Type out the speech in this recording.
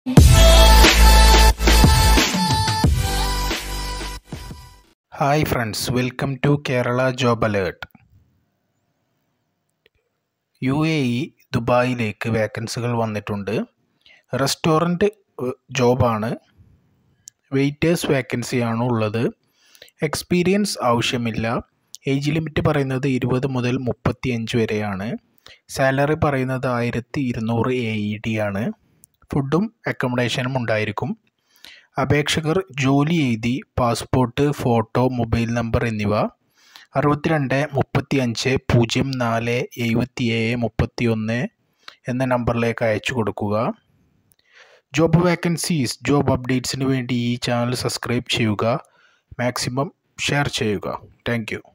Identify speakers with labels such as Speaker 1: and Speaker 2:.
Speaker 1: hi friends welcome to Kerala job alert U A E ദുബായിലേക്ക് വേക്കൻസികൾ വന്നിട്ടുണ്ട് റെസ്റ്റോറൻറ്റ് ജോബാണ് വെയിറ്റേഴ്സ് വേക്കൻസിയാണ് ഉള്ളത് എക്സ്പീരിയൻസ് ആവശ്യമില്ല ഏജ് ലിമിറ്റ് പറയുന്നത് ഇരുപത് മുതൽ മുപ്പത്തി അഞ്ച് വരെയാണ് സാലറി പറയുന്നത് ആയിരത്തി ഇരുന്നൂറ് എ ഇ ഡി ആണ് ഫുഡും അക്കോമഡേഷനും ഉണ്ടായിരിക്കും അപേക്ഷകർ ജോലി എഴുതി പാസ്പോർട്ട് ഫോട്ടോ മൊബൈൽ നമ്പർ എന്നിവ അറുപത്തിരണ്ട് മുപ്പത്തി അഞ്ച് പൂജ്യം നാല് എഴുപത്തി ഏഴ് മുപ്പത്തി ഒന്ന് എന്ന നമ്പറിലേക്ക് അയച്ചു കൊടുക്കുക ജോബ് വേക്കൻസീസ് ജോബ് അപ്ഡേറ്റ്സിന് വേണ്ടി ഈ ചാനൽ സബ്സ്ക്രൈബ് ചെയ്യുക മാക്സിമം ഷെയർ ചെയ്യുക താങ്ക്